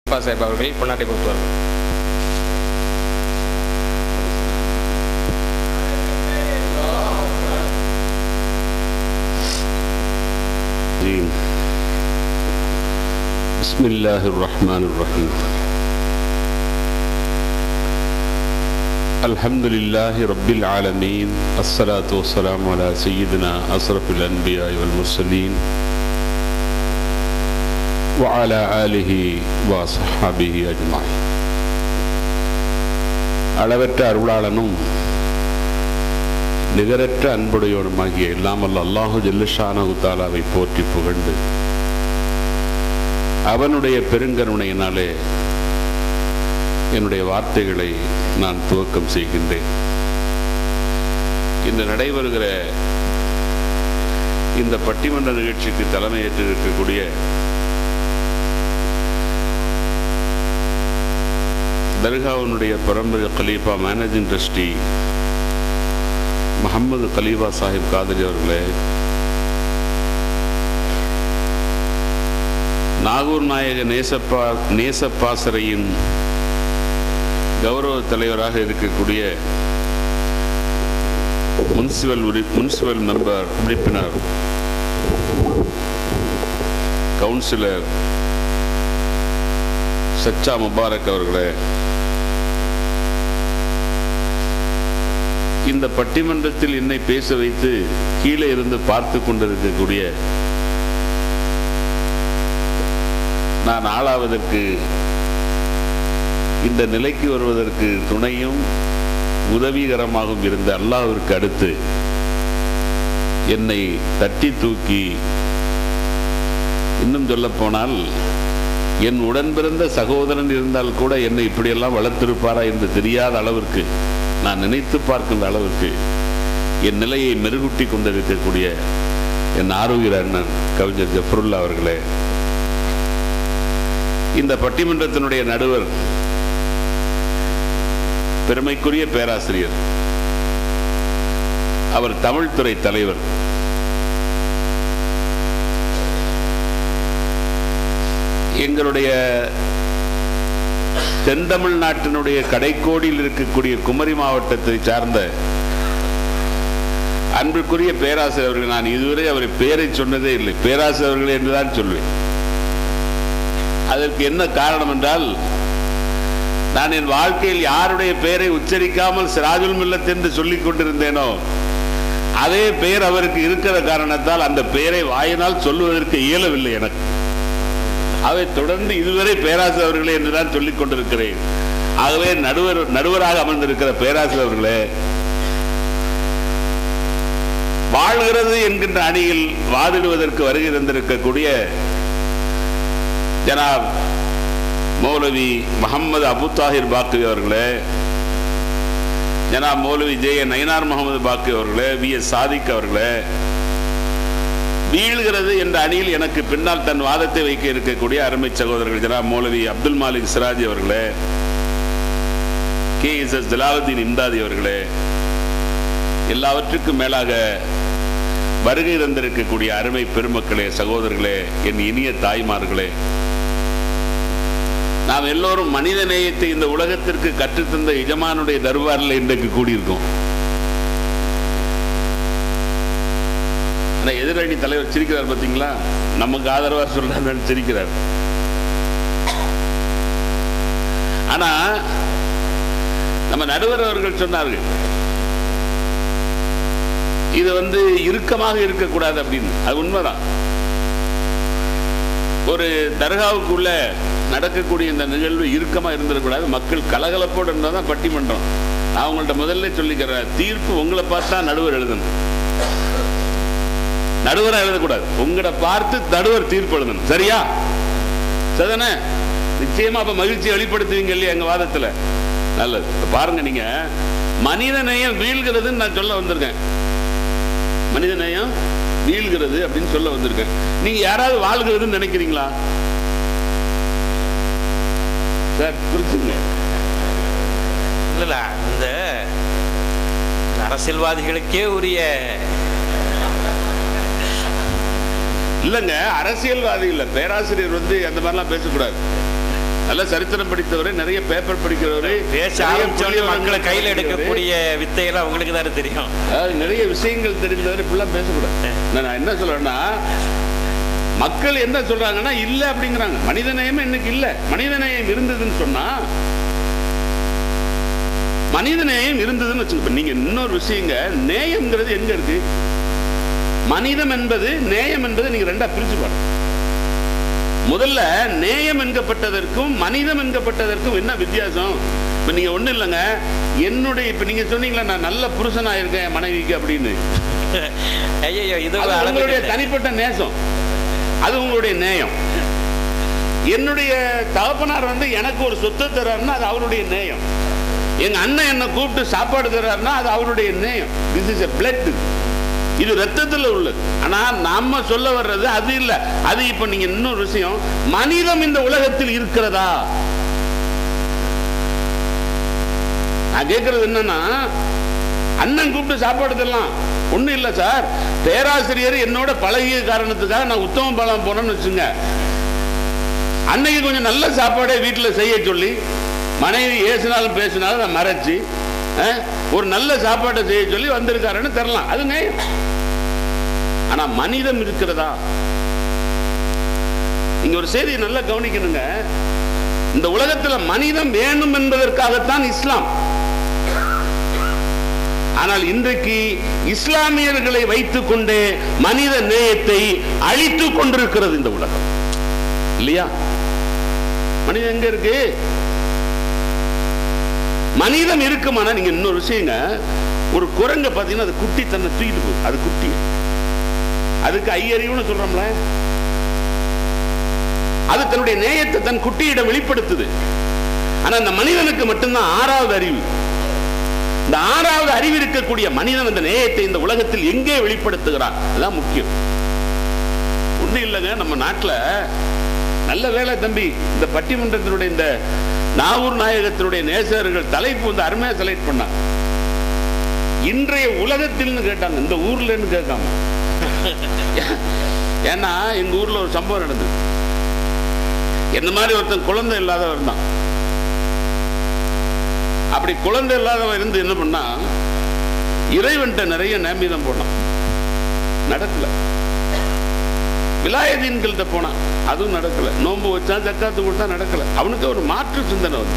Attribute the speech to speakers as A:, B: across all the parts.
A: அப்பா சாஹிப் அவர்கள் பொன்னாட்டை கொடுத்துவார்கள்
B: الرجيم بسم الله الرحمن الرحيم الحمد لله رب العالمين الصلاة والسلام على سيدنا أشرف الأنبياء والمرسلين وعلى آله وصحبه أجمعين அளவற்ற அருளாளனும் நிகரற்ற அன்புடையோனுமாகிய இல்லாமல் அல்லாஹு ஜல்லுஷானு தாலாவை போற்றி புகழ்ந்து அவனுடைய பெருங்கருணையினாலே என்னுடைய வார்த்தைகளை நான் துவக்கம் செய்கின்றேன் இன்று நடைபெறுகிற இந்த பட்டிமன்ற நிகழ்ச்சிக்கு தலைமையேற்று இருக்கக்கூடிய தர்காவினுடைய பரம்பரை கலீஃபா மேனேஜிங் ட்ரஸ்டி முகமது கலீபா சாஹிப் காதரி அவர்களே நாகூர் நாயக நேசப்பா நேசப்பாசறையின் கௌரவ தலைவராக இருக்கக்கூடிய முனிசிபல் உரி முனிசிபல் மெம்பர் உறுப்பினர் கவுன்சிலர் சச்சா முபாரக் அவர்களே இந்த பட்டிமன்றத்தில் என்னை பேச வைத்து கீழே இருந்து பார்த்து கொண்டிருக்கக்கூடிய நான் ஆளாவதற்கு இந்த நிலைக்கு வருவதற்கு துணையும் உதவிகரமாகவும் இருந்த அல்லாஹ்விற்கு அடுத்து என்னை தட்டி தூக்கி இன்னும் சொல்லப்போனால் என் உடன் பிறந்த சகோதரன் இருந்தால் கூட என்னை இப்படியெல்லாம் வளர்த்திருப்பாரா என்று தெரியாத அளவிற்கு நான் நினைத்து பார்க்கின்ற அளவிற்கு என் நிலையை மெருகூட்டி கொண்டிருக்கக்கூடிய என் ஆரோக்கிய அண்ணன் கவிஞர் ஜஃபருல்லா அவர்களே இந்த பட்டிமன்றத்தினுடைய நடுவர் பெருமைக்குரிய பேராசிரியர் அவர் தமிழ் துறை தலைவர் எங்களுடைய தென் தமிழ்நாட்டினுடைய கடைக்கோடியில் இருக்கக்கூடிய குமரி மாவட்டத்தை சார்ந்த அன்பிற்குரிய பேராசிரியர் அவர்கள் நான் இதுவரை அவர் பேரை சொன்னதே இல்லை பேராசிரியர் அவர்கள் என்றுதான் சொல்வேன் அதற்கு என்ன காரணம் என்றால் நான் என் வாழ்க்கையில் யாருடைய பெயரை உச்சரிக்காமல் சிராஜுல் மில்லத் என்று சொல்லிக் கொண்டிருந்தேனோ அதே பெயர் அவருக்கு இருக்கிற காரணத்தால் அந்த பெயரை வாயினால் சொல்லுவதற்கு இயலவில்லை எனக்கு அவை தொடர்ந்து இதுவரை பேராசிரியர் அவர்களே என்றுதான் சொல்லிக் கொண்டிருக்கிறேன் ஆகவே நடுவர் நடுவராக அமர்ந்திருக்கிற பேராசிரியர் அவர்களே வாழ்கிறது என்கின்ற அணியில் வாதிடுவதற்கு வருகை தந்திருக்கக்கூடிய ஜனாப் மௌலவி முகமது அபு தாஹிர் பாக்கவி அவர்களே ஜனாப் மௌலவி ஜே என் நயினார் முகமது பாக்கவி அவர்களே வி எஸ் சாதிக் அவர்களே வீழ்கிறது என்ற அணியில் எனக்கு பின்னால் தன் வாதத்தை வைக்க இருக்கக்கூடிய அருமை சகோதரர்கள் ஜனாப் மௌலவி அப்துல் மாலிக் சிராஜி அவர்களே K S S Jalaludeen Imdadi அவர்களே எல்லாவற்றுக்கும் மேலாக வருகை தந்திருக்கக்கூடிய அருமை பெருமக்களே சகோதரர்களே என் இனிய தாய்மார்களே நாம் எல்லோரும் மனித நேயத்தை இந்த உலகத்திற்கு கற்றுத்தந்த எஜமானுடைய தர்பாரில் இன்றைக்கு கூடியிருக்கோம் ஆனா எதிரணி தலைவர் சிரிக்கிறார் பாத்தீங்களா நமக்கு ஆதரவா சொல்றாரு சிரிக்கிறார் ஆனா நம்ம நடுவர் அவர்கள் சொன்னார்கள் இது வந்து இறுக்கமாக இருக்கக்கூடாது அப்படின்னு அது உண்மைதான் ஒரு தர்காவுக்குள்ள நடக்கக்கூடிய இந்த நிகழ்வு இறுக்கமா இருந்திடக்கூடாது மக்கள் கலகலப்போடு இருந்தால் தான் பட்டிமன்றம் நான் உங்கள்ட்ட முதல்ல சொல்லிக்கிறேன் தீர்ப்பு உங்களை பார்த்து தான் நடுவர் எழுதணும் நடுவராக எழுதக்கூடாது உங்களை பார்த்து நடுவர் தீர்ப்பு எழுதணும் சரியா சரிதானே நிச்சயமா அப்ப மகிழ்ச்சி வெளிப்படுத்துவீங்க இல்லையா எங்க வாதத்துல நல்லது இப்ப பாருங்க நீங்க மனித நேயம் வீழ்கிறதுன்னு நான் சொல்ல வந்திருக்கேன் மனித நேயம் வீழ்கிறது அப்படின்னு சொல்ல வந்திருக்கேன் நீங்க யாராவது வாழ்கிறதுன்னு நினைக்கிறீங்களா சார் குறிச்சுங்க
C: இல்ல இந்த அரசியல்வாதிகளுக்கே உரிய
B: இல்லைங்க அரசியல்வாதி இல்ல பேராசிரியர் வந்து அந்த மாதிரிலாம் பேசக்கூடாது நல்ல சரித்திரம் படித்தவரு நிறைய பேப்பர் படிக்கிறவரு
C: பேச
B: நிறைய
C: ஆரம்பிச்சோடனே
B: புள்ளிவிவரங்கள்
C: மக்களை கையில்
B: படிக்கிறவரு.
C: எடுக்கக்கூடிய வித்தையெல்லாம் உங்களுக்கு தானே தெரியும்
B: அதாவது நிறைய விஷயங்கள் தெரிந்தவர் இப்படிலாம் பேசக்கூடாது நான் என்ன சொல்றேன்னா மக்கள் என்ன சொல்றாங்கன்னா இல்ல அப்படிங்கிறாங்க மனித நேயம் இன்னைக்கு இல்ல மனித நேயம் இருந்ததுன்னு சொன்னா மனித நேயம் இருந்ததுன்னு வச்சுக்கோங்க நீங்க இன்னொரு விஷயங்க நேயம்ங்கிறது எங்க இருக்கு மனிதம் என்பது நேயம் என்பது நீங்க ரெண்டா பிரிச்சு பாருங்க முதல்ல நேயம் என்கப்பட்டதற்கும் மனிதம் என்கப்பட்டதற்கும் என்ன வித்தியாசம் இப்ப நீங்க ஒண்ணு இல்லைங்க என்னுடைய இப்ப நீங்க சொன்னீங்களா நான் நல்ல புருஷனா இருக்கேன் என் மனைவிக்கு அப்படின்னு
C: ஐயோ இது
B: அது
C: ஒரு
B: உங்களுடைய
C: அளவுக்கு
B: தனிப்பட்ட நேசம் அது உங்களுடைய நேயம் என்னுடைய தகப்பனார் வந்து எனக்கு ஒரு சொத்து தர்றாருன்னா அது அவருடைய நேயம் எங்க அண்ணன் என்ன கூப்பிட்டு சாப்பாடு தர்றாருன்னா அது அவருடைய நேயம் திஸ் இஸ் எ பிளட் இது ரத்தத்தில் உள்ளது ஆனா நாம சொல்ல வர்றது அது இல்ல அது இப்ப நீங்க இன்னொரு விஷயம் மனிதம் இந்த உலகத்தில் இருக்கிறதா நான் கேட்கறது என்னன்னா அண்ணன் கூப்பிட்டு சாப்பாடு தரலாம் ஒண்ணும் இல்ல சார் பேராசிரியர் என்னோட பழகிய காரணத்துக்காக நான் உத்தம பலம் போனேன்னு வச்சுங்க அன்னைக்கு கொஞ்சம் நல்ல சாப்பாடை வீட்டில் செய்ய சொல்லி மனைவி ஏசினாலும் பேசினாலும் நான் மறைச்சு அஹ், ஒரு நல்ல சாப்பாட்டை செய்ய சொல்லி வந்திருக்காருன்னு தரலாம் அது நேயம் ஆனா மனிதம் இருக்கிறதா நீங்க ஒரு செய்தியை நல்லா கவனிக்கணுங்க இந்த உலகத்துல மனிதம் வேணும் என்பதற்காகத்தான் இஸ்லாம் ஆனால் இன்றைக்கு இஸ்லாமியர்களை வைத்துக் கொண்டே மனித நேயத்தை அழித்துக் கொண்டிருக்கிறது இந்த உலகம் இல்லையா மனிதன் எங்க இருக்கு மனிதம் இருக்குமானா நீங்க இன்னொரு விஷயங்க ஒரு குரங்க பாத்தீங்கன்னா அது குட்டி தன்னை தூக்கிட்டு போகுது அது குட்டி அதுக்கு ஐயறிவுன்னு சொல்றோம்ல அது தன்னுடைய நேயத்தை தன் குட்டியிடம் வெளிப்படுத்துது ஆனா அந்த மனிதனுக்கு மட்டும்தான் ஆறாவது அறிவு இந்த ஆறாவது அறிவு இருக்கக்கூடிய மனிதன் அந்த நேயத்தை இந்த உலகத்தில் எங்கே வெளிப்படுத்துகிறான் அதுதான் முக்கியம் ஒண்ணும் இல்லைங்க நம்ம நாட்டுல நல்ல வேலை தம்பி இந்த பட்டிமன்றத்தினுடைய இந்த நாகூர் நாயகத்தினுடைய நேசர்கள் தலைப்பு வந்து அருமையா செலக்ட் பண்ணாங்க இன்றைய உலகத்தில்னு கேட்டாங்க இந்த ஊர்லன்னு கேட்காம ஏன்னா எங்க ஊர்ல ஒரு சம்பவம் நடந்தது என்ன மாதிரி ஒருத்தன் குழந்தை இல்லாதவன் இருந்தான் அப்படி குழந்தை இல்லாதவன் இருந்து என்ன பண்ணா இறைவன்ட்ட நிறைய நேமிதம் போனான் நடக்கல விலாயதீன்கள்ட்ட போனான் அதுவும் நடக்கல நோன்பு வச்சா ஜக்காத்து கொடுத்தா நடக்கல அவனுக்கு ஒரு மாற்று சிந்தனை வந்து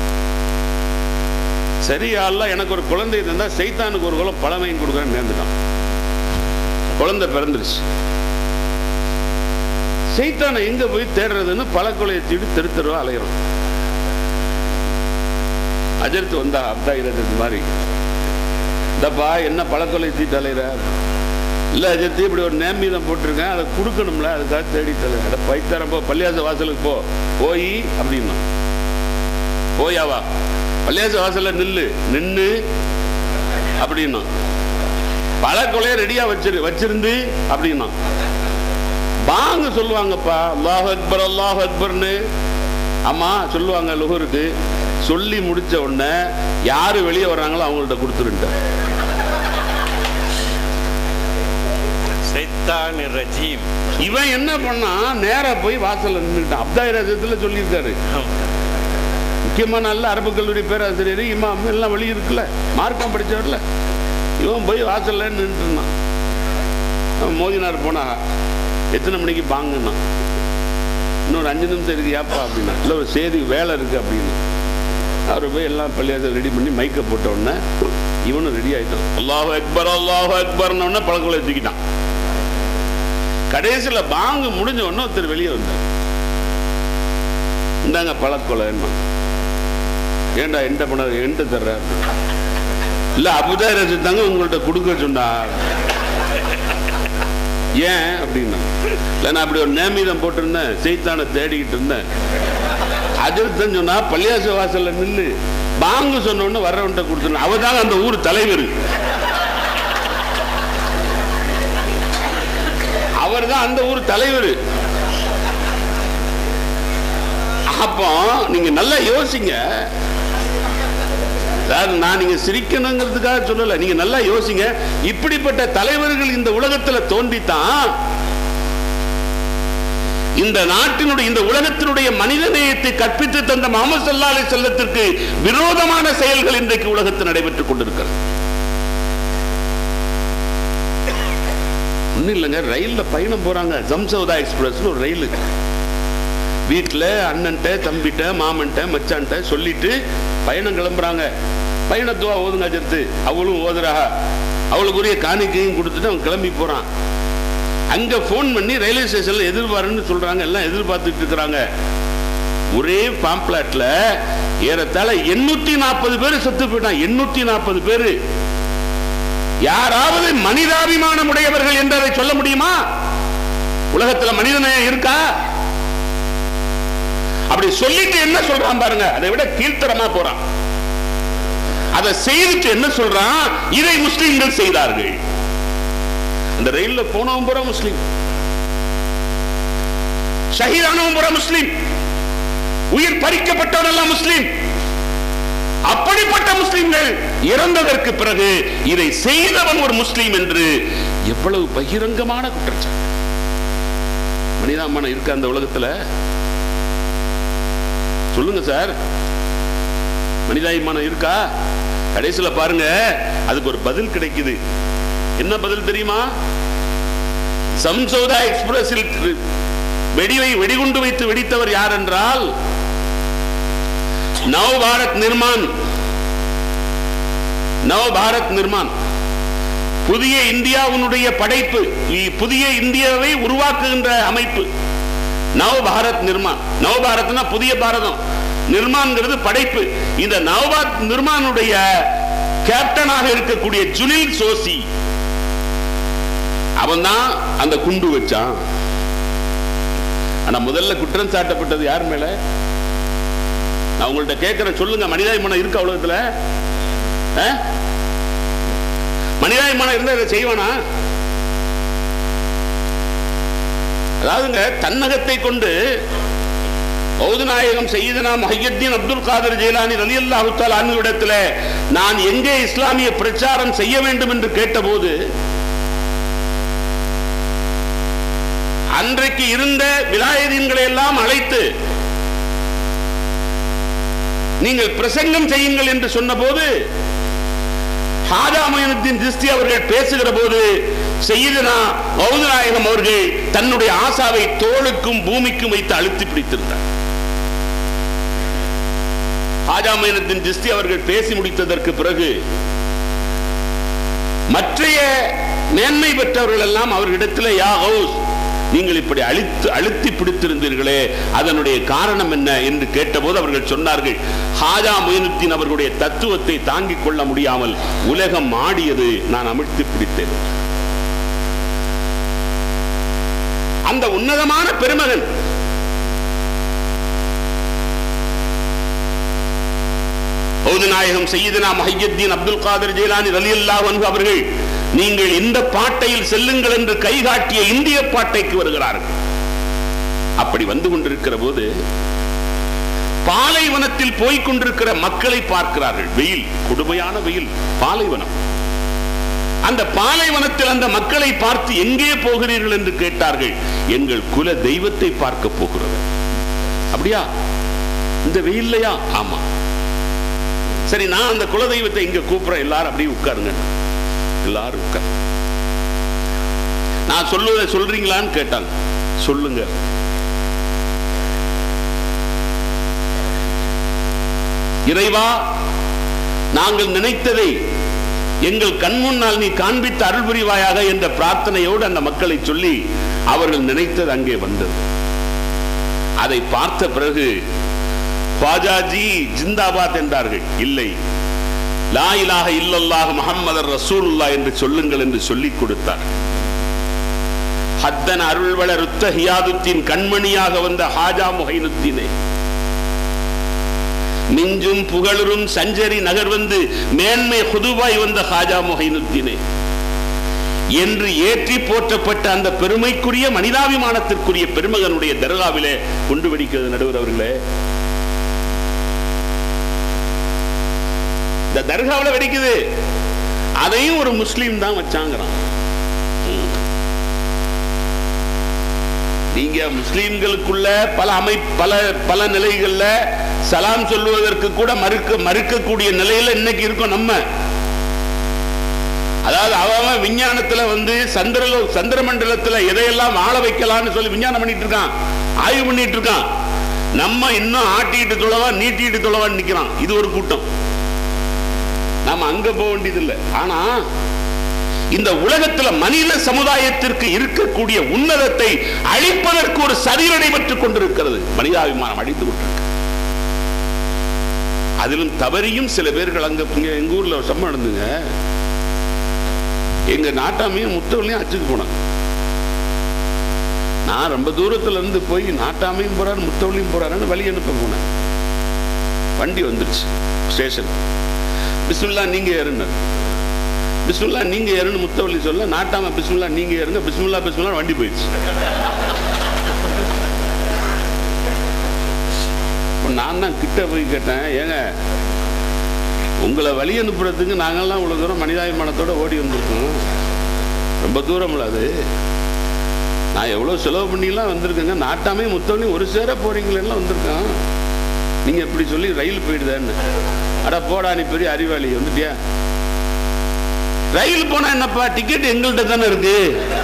B: சரி அல்ல எனக்கு ஒரு குழந்தை இருந்தா சைத்தானுக்கு ஒரு குலம் பழமையும் கொடுக்குறேன்னு நேர்ந்துட்டான் குழந்தை பிறந்துருச்சு சைத்தானை எங்க போய் தேடுறதுன்னு பல கொலையை தீடு தெரு தெருவா அலையிறோம் அஜர்த்து வந்தா அப்தா இருந்தது மாதிரி இந்தப்பா என்ன பழக்கொலை தீட்டு அலையிற இல்ல அஜர்த்து இப்படி ஒரு நேமீதம் போட்டிருக்கேன் அதை கொடுக்கணும்ல அதுக்காக தேடி தலை அதை பைத்தாரம் போ பள்ளியாச வாசலுக்கு போ போய் அப்படின்னா போயாவா பள்ளியாச வாசல்ல நில்லு நின்னு அப்படின்னா பல கொலையை ரெடியா வச்சிரு வச்சிருந்து அப்படின்னா பாங்க சொல்லுவாங்கப்பா அல்லாஹ் அக்பர் அல்லாஹ் அக்பர்னு ஆமா சொல்லுவாங்க லுகருக்கு சொல்லி முடிச்ச உடனே யாரு வெளியே வர்றாங்களோ அவங்கள்ட்ட கொடுத்துருங்க
C: சைத்தான் ரஜீம்
B: இவன் என்ன பண்ணான் நேரா போய் வாசல்ல நின்றுட்டான் அப்தாயிரத்துல சொல்லியிருக்காரு முக்கியமான நல்ல அரபு கல்லூரி பேராசிரியர் இமாம் எல்லாம் வழி இருக்குல்ல மார்க்கம் படிச்சவர்ல இவன் போய் வாசல்ல நின்றுட்டு இருந்தான் அவன் மோதினார் போனா எத்தனை மணிக்கு பாங்கன்னா இன்னொரு அஞ்சு நிமிஷம் இருக்கு ஏப்பா அப்படின்னா இல்லை ஒரு செய்தி வேலை இருக்கு அப்படின்னு அவர் போய் எல்லாம் பள்ளியாசல் ரெடி பண்ணி மைக்கை போட்ட உடனே இவனும் ரெடி ஆயிட்டான் அல்லாஹ் அக்பர் அல்லாஹ் அக்பர்னு உடனே பழக்கொலை தூக்கிட்டான் கடைசியில் பாங்கு முடிஞ்ச உடனே ஒருத்தர் வெளியே வந்தார் இந்தாங்க பழக்கொலைன்னா ஏன்டா என்கிட்ட பண்ண என்கிட்ட தர்ற இல்ல அபுதாய் ரசித்தாங்க உங்கள்ட்ட கொடுக்க சொன்னார் ஏன் அப்படின்னா இல்ல நான் அப்படி ஒரு நேமீதம் போட்டிருந்தேன் செய்தானை தேடிக்கிட்டு இருந்தேன் அஜர்த்தன் சொன்னா பள்ளியாச வாசல்ல நில்லு பாங்கு சொன்ன உடனே வர்றவன்ட்ட கொடுத்துருந்தேன் அவ தாங்க அந்த ஊர் தலைவர் அவர் தான் அந்த ஊர் தலைவர் அப்போ நீங்க நல்லா யோசிங்க அதாவது நான் நீங்க சிரிக்கணுங்கிறதுக்காக சொல்லல நீங்க நல்லா யோசிங்க இப்படிப்பட்ட தலைவர்கள் இந்த உலகத்துல தோன்றித்தான் இந்த நாட்டினுடைய இந்த உலகத்தினுடைய மனித நேயத்தை கற்பித்து தந்த முகமது சல்லா அலி செல்லத்திற்கு விரோதமான செயல்கள் இன்றைக்கு உலகத்தில் நடைபெற்றுக் கொண்டிருக்கிறது ஒன்றும் இல்லைங்க ரயில்ல பயணம் போறாங்க ஜம்சௌதா எக்ஸ்பிரஸ் ஒரு ரயில் வீட்டில் அண்ணன்ட்ட தம்பிட்ட மாமன்ட்ட மச்சான்ட்ட சொல்லிட்டு பயணம் கிளம்புறாங்க பயணத்துவா ஓதுங்க அஜர்த்து அவளும் ஓதுறா அவளுக்குரிய காணிக்கையும் கொடுத்துட்டு அவன் கிளம்பி போறான் அங்க ஃபோன் பண்ணி ரயில்வே ஸ்டேஷன்ல எதிர்பாருன்னு சொல்றாங்க எல்லாம் எதிர்பார்த்துட்டு இருக்கிறாங்க ஒரே பாம்ப்ளாட்ல ஏறத்தாழ எண்ணூத்தி நாற்பது பேர் செத்து போயிட்டான் எண்ணூத்தி நாற்பது பேரு யாராவது மனிதாபிமானம் உடையவர்கள் என்று அதை சொல்ல முடியுமா உலகத்துல மனிதநேயம் இருக்கா அப்படி சொல்லிட்டு என்ன சொல்றான் பாருங்க அதை விட கீழ்த்தரமா போறான் அதை செய்துட்டு என்ன சொல்றான் இதை முஸ்லிம்கள் செய்தார்கள் அந்த ரயில்ல போனவன் பூரா முஸ்லிம் ஷஹீதானவன் பூரா முஸ்லிம் உயிர் பறிக்கப்பட்டவன் எல்லாம் முஸ்லிம் அப்படிப்பட்ட முஸ்லிம்கள் இறந்ததற்கு பிறகு இதை செய்தவன் ஒரு முஸ்லிம் என்று எவ்வளவு பகிரங்கமான குற்றச்சாட்டு மனிதாமனம் இருக்க அந்த உலகத்துல சொல்லுங்க சார் மனிதாபிமானம் இருக்கா கடைசியில பாருங்க அதுக்கு ஒரு பதில் கிடைக்குது என்ன பதில் தெரியுமா சம்சோதா எக்ஸ்பிரஸில் வெடிவை வெடிகுண்டு வைத்து வெடித்தவர் யார் என்றால் நவ பாரத் நிர்மான் நவ பாரத் நிர்மான் புதிய இந்தியாவினுடைய படைப்பு இ- புதிய இந்தியாவை உருவாக்குகின்ற அமைப்பு நவ பாரத் நிர்மான் நவ பாரத்னா புதிய பாரதம் நிர்மான்ங்கிறது படைப்பு இந்த நவபாரத் நிர்மானுடைய கேப்டனாக இருக்கக்கூடிய ஜுனில் சோசி அவன் தான் அந்த குண்டு வச்சான் ஆனா முதல்ல குற்றம் சாட்டப்பட்டது யார் மேல நான் உங்கள்ட்ட கேட்கிறேன் சொல்லுங்க மனிதாபிமானம் இருக்கு உலகத்துல ஆ? மனிதாபிமானம் இருந்தா இதை செய்வானா அதாவதுங்க தன்னகத்தை கொண்டு பௌதநாயகம் செய்தனா மஹியத்தீன் அப்துல் காதர் ஜெயலானி ரலி அல்லாஹுத்தால் அன்னிடத்தில் நான் எங்கே இஸ்லாமிய பிரச்சாரம் செய்ய வேண்டும் என்று கேட்டபோது அன்றைக்கு இருந்த விலாயதீன்களை எல்லாம் அழைத்து நீங்கள் பிரசங்கம் செய்யுங்கள் என்று சொன்னபோது ஹாஜா மொயினுத்தீன் திஸ்தி அவர்கள் பேசுகிற போது செய்தனா மௌதநாயகம் அவர்கள் தன்னுடைய ஆசாவை தோளுக்கும் பூமிக்கும் வைத்து அழுத்தி பிடித்திருந்தார் ஹாஜா மொயினுத்தீன் திஸ்தி அவர்கள் பேசி முடித்ததற்கு பிறகு மற்றைய மேன்மை பெற்றவர்கள் எல்லாம் அவர்களிடத்தில் யா ஹவுஸ் நீங்கள் இப்படி அழித்து அழுத்தி பிடித்திருந்தீர்களே அதனுடைய காரணம் என்ன என்று கேட்டபோது அவர்கள் சொன்னார்கள் ஹாஜா மொயினுத்தீன் அவர்களுடைய தத்துவத்தை தாங்கிக் கொள்ள முடியாமல் உலகம் ஆடியது நான் அமிழ்த்தி பிடித்தேன் அந்த உன்னதமான பெருமகன் நாயகம் செய்யதுனா மஹியத்தீன் அப்துல் காதர் ஜெயலானி ரலியல்லாஹு அன்ஹு அவர்கள் நீங்கள் இந்த பாட்டையில் செல்லுங்கள் என்று கை காட்டிய இந்திய பாட்டைக்கு வருகிறார்கள் அப்படி வந்து கொண்டிருக்கிற போது பாலைவனத்தில் போய்க் கொண்டிருக்கிற மக்களை பார்க்கிறார்கள் வெயில் கொடுமையான வெயில் பாலைவனம் அந்த பாலைவனத்தில் அந்த மக்களை பார்த்து எங்கே போகிறீர்கள் என்று கேட்டார்கள் எங்கள் குல தெய்வத்தை பார்க்க போகிறது அப்படியா இந்த வெயில்லையா ஆமா சரி நான் அந்த குல தெய்வத்தை இங்க கூப்பிடுறேன் எல்லாரும் அப்படியே உட்காருங்க எல்லாரும் உட்கார் நான் சொல்லுவதை சொல்றீங்களான்னு கேட்டாங்க சொல்லுங்க இறைவா நாங்கள் நினைத்ததை எங்கள் கண் முன்னால் நீ காண்பித்து அருள் புரிவாயாக என்ற பிரார்த்தனையோடு அந்த மக்களை சொல்லி அவர்கள் நினைத்தது அங்கே வந்தது அதை பார்த்த பிறகு குவாஜாஜி ஜிந்தாபாத் என்றார்கள் இல்லை லா இலாஹ இல்லல்லாஹ் முஹம்மதர் ரசூலுல்லா என்று சொல்லுங்கள் என்று சொல்லிக் கொடுத்தார் ஹத்தன் அருள்வள ருத்த ஹியாதுத்தின் கண்மணியாக வந்த ஹாஜா முஹைனுத்தீனே மிஞ்சும் புகழரும் சஞ்சரி நகர் வந்து மேன்மை ஹுதுவாய் வந்த ஹாஜா முஹைனுத்தீனே என்று ஏற்றி போற்றப்பட்ட அந்த பெருமைக்குரிய மனிதாபிமானத்திற்குரிய பெருமகனுடைய தர்காவிலே குண்டு வெடிக்கிறது நடுவர் அவர்களே இந்த தர்காவில் வெடிக்குது அதையும் ஒரு முஸ்லீம் தான் வச்சாங்கிறான் ம். நீங்க முஸ்லிம்களுக்குள்ள பல அமை பல பல நிலைகள்ல சலாம் சொல்லுவதற்கு கூட மறுக்க மறுக்கக்கூடிய நிலையில இன்னைக்கு இருக்கோம் நம்ம அதாவது அவன் விஞ்ஞானத்துல வந்து சந்திர சந்திர மண்டலத்துல எதையெல்லாம் வாழ வைக்கலாம்னு சொல்லி விஞ்ஞானம் பண்ணிட்டு இருக்கான் ஆய்வு பண்ணிட்டு இருக்கான் நம்ம இன்னும் ஆட்டிட்டு தொலைவா நீட்டிட்டு தொலைவான்னு நிக்கிறான் இது ஒரு கூட்டம் நாம அங்க போக வேண்டியதில்லை ஆனா இந்த உலகத்துல மனித சமுதாயத்திற்கு இருக்கக்கூடிய உன்னதத்தை அழிப்பதற்கு ஒரு சதி நடைபெற்றுக் கொண்டிருக்கிறது மனிதாபிமானம் அழித்து கொண்டிருக்கு அதிலும் தவறியும் சில பேர்கள் அங்க இங்க எங்க ஊர்ல ஒரு சம்பவம் நடந்துங்க எங்க நாட்டாமையும் முத்தவள்ளையும் அச்சுக்கு போனாங்க நான் ரொம்ப தூரத்துல இருந்து போய் நாட்டாமையும் போறாரு முத்தவள்ளியும் போறாருன்னு வழி அனுப்ப போனேன் வண்டி வந்துருச்சு ஸ்டேஷன் பிஸ்மில்லா நீங்க ஏறுனார் பிஸ்மில்லா நீங்க ஏறுன்னு முத்தவள்ளி சொல்ல நாட்டாம பிஸ்மில்லா நீங்க ஏறுங்க பிஸ்மில்லா பிஸ்மில்லா வண்டி போயிடுச்சு இப்ப நான் தான் கிட்ட போய் கேட்டேன் ஏங்க உங்களை வழி அனுப்புறதுக்கு நாங்கெல்லாம் இவ்வளவு தூரம் மனிதாபிமானத்தோட ஓடி வந்திருக்கோம் ரொம்ப தூரம் அது நான் எவ்வளவு செலவு பண்ணிலாம் வந்திருக்கேங்க நாட்டாமே முத்தவள்ளி ஒரு சேர போறீங்களேன்னு வந்திருக்கேன் நீங்க இப்படி சொல்லி ரயில் போயிடுதான்னு அட போடா நீ பெரிய அறிவாளி வந்துட்டியா ரயில் போனா என்னப்பா டிக்கெட் எங்கள்கிட்ட தானே இருக்கு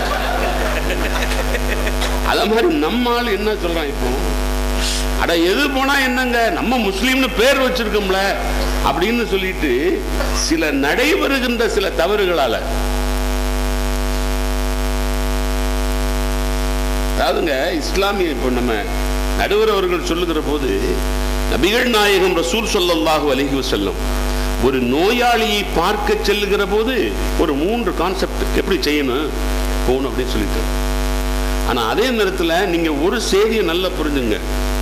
B: அத மாதிரி நம்ம ஆள் என்ன சொல்றான் இப்போ அட எது போனா என்னங்க நம்ம முஸ்லீம்னு பேர் வச்சிருக்கோம்ல அப்படின்னு சொல்லிட்டு சில நடைபெறுகின்ற சில தவறுகளால அதாவதுங்க இஸ்லாமிய இப்போ நம்ம நடுவர் அவர்கள் சொல்லுகிற போது நபிகள் நாயகம் ரசூல் ஸல்லல்லாஹு அலைஹி வஸல்லம் ஒரு நோயாளியை பார்க்க செல்லுகிற போது ஒரு மூன்று கான்செப்ட் எப்படி செய்யணும் போகணும் அப்படின்னு சொல்லிட்டு ஆனா அதே நேரத்துல நீங்க ஒரு செய்தியை நல்லா புரிஞ்சுங்க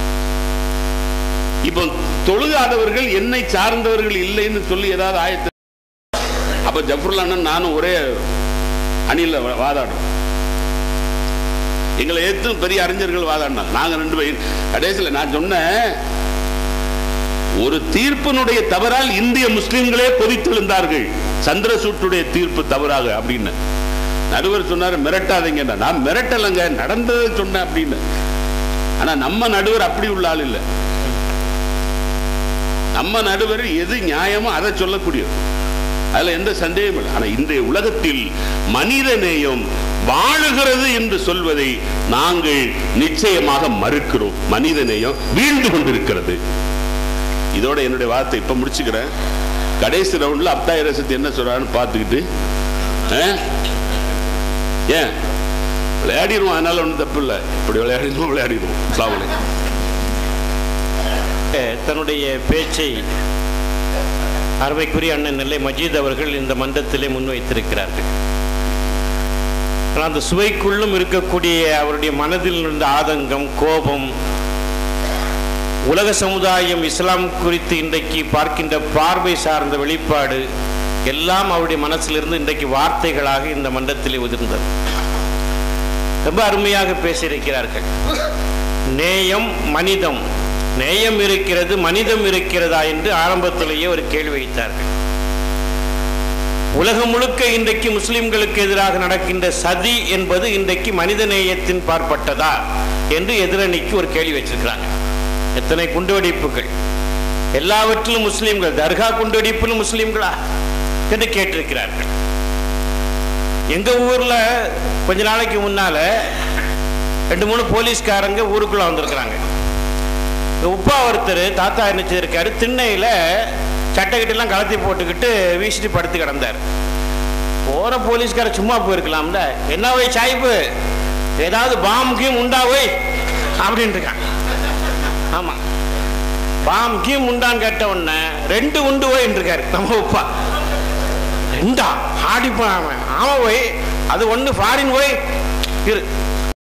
B: இப்போ தொழுகாதவர்கள் என்னை சார்ந்தவர்கள் இல்லைன்னு சொல்லி ஏதாவது ஆயத்த அப்ப ஜஃபர்லான் நானும் ஒரே அணியில வா- வாதாடுறோம் எங்களை ஏத்து பெரிய அறிஞர்கள் வாதாடினாங்க நாங்க ரெண்டு பேர் கடைசியில் நான் சொன்னேன் ஒரு தீர்ப்பினுடைய தவறால் இந்திய முஸ்லிம்களே கொதித்தெழுந்தார்கள் சந்திரசூட்டுடைய தீர்ப்பு தவறாக அப்படின்னு நடுவர் சொன்னாரு மிரட்டாதீங்க நான் மிரட்டலைங்க நடந்ததை சொன்னேன் அப்படின்னு ஆனா நம்ம நடுவர் அப்படி உள்ள ஆள் இல்லை நம்ம நடுவர் எது நியாயமோ அதை சொல்லக்கூடியவர் அதுல எந்த சந்தேகமும் இல்லை ஆனா இன்றைய உலகத்தில் மனித நேயம் வாழுகிறது என்று சொல்வதை நாங்கள் நிச்சயமாக மறுக்கிறோம் மனித நேயம் வீழ்ந்து கொண்டிருக்கிறது இதோட என்னுடைய வார்த்தை இப்ப முடிச்சுக்கிறேன் கடைசி ரவுண்ட்ல அப்தாய ரசத்து என்ன சொல்றான்னு பார்த்துக்கிட்டு ஆ? ஏன் விளையாடிடுவோம் அதனால ஒன்றும் தப்பு இல்லை இப்படி விளையாடிடுவோம் விளையாடிடுவோம் அஸ்ஸலாமு அலைக்கும்.
C: தன்னுடைய பேச்சை அருமைக்குரிய அண்ணன் நெல்லை மஜீத் அவர்கள் இந்த மன்றத்திலே முன்வைத்திருக்கிறார்கள் ஆனால் அந்த சுவைக்குள்ளும் இருக்கக்கூடிய அவருடைய மனதில் இருந்த ஆதங்கம் கோபம் உலக சமுதாயம் இஸ்லாம் குறித்து இன்றைக்கு பார்க்கின்ற பார்வை சார்ந்த வெளிப்பாடு எல்லாம் அவருடைய மனசிலிருந்து இன்றைக்கு வார்த்தைகளாக இந்த மன்றத்திலே உதிர்ந்தது ரொம்ப அருமையாக பேசியிருக்கிறார்கள் நேயம் மனிதம் நேயம் இருக்கிறது மனிதம் இருக்கிறதா என்று ஆரம்பத்திலேயே ஒரு கேள்வி வைத்தார்கள் உலகம் முழுக்க இன்றைக்கு முஸ்லிம்களுக்கு எதிராக நடக்கின்ற சதி என்பது இன்றைக்கு மனித நேயத்தின் பார்ப்பட்டதா என்று எதிரணிக்கு ஒரு கேள்வி வச்சிருக்கிறாங்க எத்தனை குண்டுவெடிப்புகள் எல்லாவற்றிலும் முஸ்லிம்கள் தர்கா குண்டுவெடிப்பிலும் முஸ்லிம்களா என்று கேட்டிருக்கிறார்கள் எங்க ஊர்ல கொஞ்ச நாளைக்கு முன்னால ரெண்டு மூணு போலீஸ்காரங்க ஊருக்குள்ள வந்திருக்கிறாங்க இந்த உப்பா ஒருத்தர் தாத்தா என்ன செய்திருக்காரு திண்ணையில சட்டைக்கிட்டெல்லாம் கலத்தி போட்டுக்கிட்டு வீசிட்டு படுத்து கிடந்தார் போற போலீஸ்கார சும்மா போயிருக்கலாம்ல என்ன போய் சாய்ப்பு ஏதாவது பாம் கீம் உண்டா போய் அப்படின்னு இருக்கான் ஆமா பாம் கீம் உண்டான்னு கேட்ட உடனே ரெண்டு உண்டு போய் இருக்காரு நம்ம உப்பா ரெண்டா ஆடிப்பான் அவன் ஆமா போய் அது ஒண்ணு ஃபாரின் போய் இரு